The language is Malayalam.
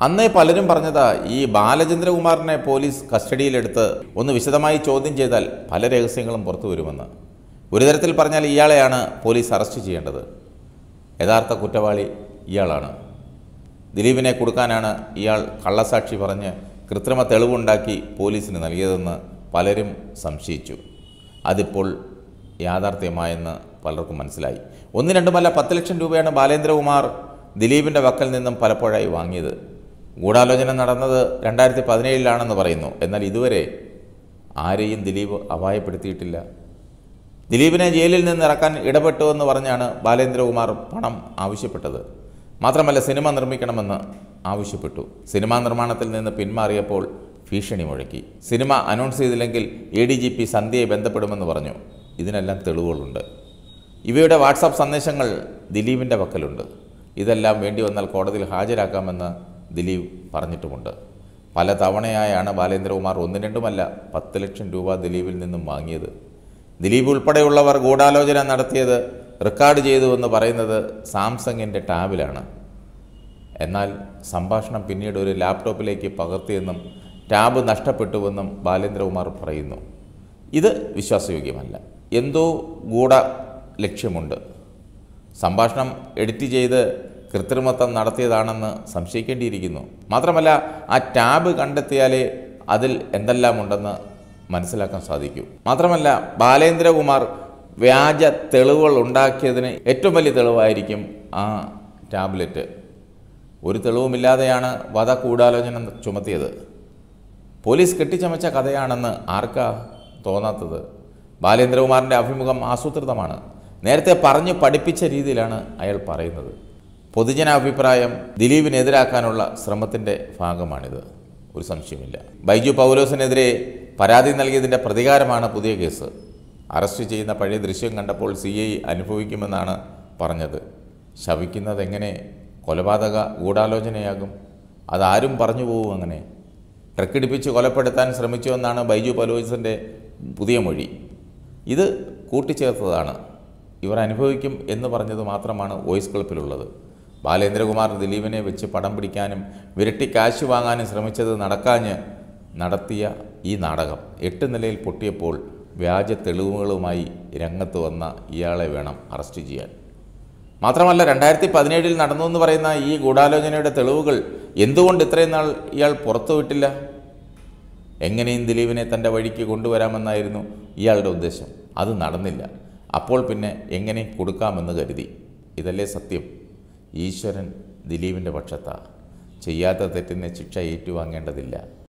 അന്നേ പലരും പറഞ്ഞതാ ഈ ബാലചന്ദ്രകുമാറിനെ പോലീസ് കസ്റ്റഡിയിലെടുത്ത് ഒന്ന് വിശദമായി ചോദ്യം ചെയ്താൽ പല രഹസ്യങ്ങളും പുറത്തു വരുമെന്ന് ഒരു തരത്തിൽ പറഞ്ഞാൽ ഇയാളെയാണ് പോലീസ് അറസ്റ്റ് ചെയ്യേണ്ടത് യഥാർത്ഥ കുറ്റവാളി ഇയാളാണ് ദിലീപിനെ കൊടുക്കാനാണ് ഇയാൾ കള്ളസാക്ഷി പറഞ്ഞ് കൃത്രിമ തെളിവുണ്ടാക്കി പോലീസിന് നൽകിയതെന്ന് പലരും സംശയിച്ചു അതിപ്പോൾ യാഥാർത്ഥ്യമായെന്ന് പലർക്കും മനസ്സിലായി ഒന്ന് രണ്ടുമല്ല പത്ത് ലക്ഷം രൂപയാണ് ബാലേന്ദ്രകുമാർ ദിലീപിൻ്റെ വക്കൽ നിന്നും പലപ്പോഴായി വാങ്ങിയത് ഗൂഢാലോചന നടന്നത് രണ്ടായിരത്തി പതിനേഴിലാണെന്ന് പറയുന്നു എന്നാൽ ഇതുവരെ ആരെയും ദിലീപ് അപായപ്പെടുത്തിയിട്ടില്ല ദിലീപിനെ ജയിലിൽ നിന്ന് ഇറക്കാൻ ഇടപെട്ടുവെന്ന് പറഞ്ഞാണ് ബാലേന്ദ്രകുമാർ പണം ആവശ്യപ്പെട്ടത് മാത്രമല്ല സിനിമ നിർമ്മിക്കണമെന്ന് ആവശ്യപ്പെട്ടു സിനിമാ നിർമ്മാണത്തിൽ നിന്ന് പിന്മാറിയപ്പോൾ ഭീഷണി മുഴക്കി സിനിമ അനൗൺസ് ചെയ്തില്ലെങ്കിൽ എ ഡി ജി പി സന്ധ്യയെ ബന്ധപ്പെടുമെന്ന് പറഞ്ഞു ഇതിനെല്ലാം തെളിവുകളുണ്ട് ഇവയുടെ വാട്സാപ്പ് സന്ദേശങ്ങൾ ദിലീപിൻ്റെ പക്കലുണ്ട് ഇതെല്ലാം വേണ്ടി വന്നാൽ കോടതിയിൽ ഹാജരാക്കാമെന്ന് ദിലീപ് പറഞ്ഞിട്ടുമുണ്ട് പല തവണയായാണ് ബാലേന്ദ്രകുമാർ ഒന്നും രണ്ടുമല്ല പത്ത് ലക്ഷം രൂപ ദിലീപിൽ നിന്നും വാങ്ങിയത് ദിലീപ് ഉൾപ്പെടെയുള്ളവർ ഗൂഢാലോചന നടത്തിയത് റെക്കോർഡ് ചെയ്തുവെന്ന് പറയുന്നത് സാംസങ്ങിൻ്റെ ടാബിലാണ് എന്നാൽ സംഭാഷണം പിന്നീട് ഒരു ലാപ്ടോപ്പിലേക്ക് പകർത്തിയെന്നും ടാബ് നഷ്ടപ്പെട്ടുവെന്നും ബാലേന്ദ്രകുമാർ പറയുന്നു ഇത് വിശ്വാസയോഗ്യമല്ല എന്തോ ഗൂഢ ലക്ഷ്യമുണ്ട് സംഭാഷണം എഡിറ്റ് ചെയ്ത് കൃത്രിമത്വം നടത്തിയതാണെന്ന് സംശയിക്കേണ്ടിയിരിക്കുന്നു മാത്രമല്ല ആ ടാബ് കണ്ടെത്തിയാലേ അതിൽ എന്തെല്ലാം ഉണ്ടെന്ന് മനസ്സിലാക്കാൻ സാധിക്കൂ മാത്രമല്ല ബാലേന്ദ്രകുമാർ വ്യാജ തെളിവുകൾ ഉണ്ടാക്കിയതിന് ഏറ്റവും വലിയ തെളിവായിരിക്കും ആ ടാബ്ലറ്റ് ഒരു തെളിവുമില്ലാതെയാണ് വധ ഗൂഢാലോചന ചുമത്തിയത് പോലീസ് കെട്ടിച്ചമച്ച കഥയാണെന്ന് ആർക്കാ തോന്നാത്തത് ബാലേന്ദ്രകുമാറിൻ്റെ അഭിമുഖം ആസൂത്രിതമാണ് നേരത്തെ പറഞ്ഞു പഠിപ്പിച്ച രീതിയിലാണ് അയാൾ പറയുന്നത് പൊതുജനാഭിപ്രായം ദിലീപിനെതിരാക്കാനുള്ള ശ്രമത്തിൻ്റെ ഭാഗമാണിത് ഒരു സംശയമില്ല ബൈജു പൗലോസിനെതിരെ പരാതി നൽകിയതിൻ്റെ പ്രതികാരമാണ് പുതിയ കേസ് അറസ്റ്റ് ചെയ്യുന്ന പഴയ ദൃശ്യം കണ്ടപ്പോൾ സി ഐ അനുഭവിക്കുമെന്നാണ് പറഞ്ഞത് ശവിക്കുന്നത് എങ്ങനെ കൊലപാതക ഗൂഢാലോചനയാകും അതാരും പറഞ്ഞു പോകും അങ്ങനെ ട്രക്കിടിപ്പിച്ച് കൊലപ്പെടുത്താൻ ശ്രമിച്ചുവെന്നാണ് ബൈജു പലോസിൻ്റെ പുതിയ മൊഴി ഇത് കൂട്ടിച്ചേർത്തതാണ് ഇവർ അനുഭവിക്കും എന്ന് പറഞ്ഞത് മാത്രമാണ് വോയിസ് ക്ലിപ്പിലുള്ളത് ബാലേന്ദ്രകുമാർ ദിലീപിനെ വെച്ച് പടം പിടിക്കാനും വിരട്ടി കാശ് വാങ്ങാനും ശ്രമിച്ചത് നടക്കാഞ്ഞ് നടത്തിയ ഈ നാടകം എട്ട് നിലയിൽ പൊട്ടിയപ്പോൾ വ്യാജ തെളിവുകളുമായി രംഗത്ത് വന്ന ഇയാളെ വേണം അറസ്റ്റ് ചെയ്യാൻ മാത്രമല്ല രണ്ടായിരത്തി പതിനേഴിൽ നടന്നു എന്ന് പറയുന്ന ഈ ഗൂഢാലോചനയുടെ തെളിവുകൾ എന്തുകൊണ്ട് ഇത്രയും നാൾ ഇയാൾ പുറത്തുവിട്ടില്ല എങ്ങനെയും ദിലീപിനെ തൻ്റെ വഴിക്ക് കൊണ്ടുവരാമെന്നായിരുന്നു ഇയാളുടെ ഉദ്ദേശം അത് നടന്നില്ല അപ്പോൾ പിന്നെ എങ്ങനെ കൊടുക്കാമെന്ന് കരുതി ഇതല്ലേ സത്യം ഈശ്വരൻ ദിലീപിൻ്റെ പക്ഷത്താ ചെയ്യാത്ത തെറ്റിന് ശിക്ഷ ഏറ്റുവാങ്ങേണ്ടതില്ല